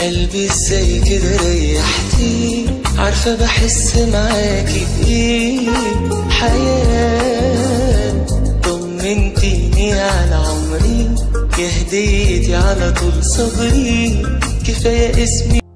قلبي ازاي كده ريحتي عارفة بحس معاكي بإيه حياة طمنتيني على عمري يا هديتي على طول صبري كفاية اسمي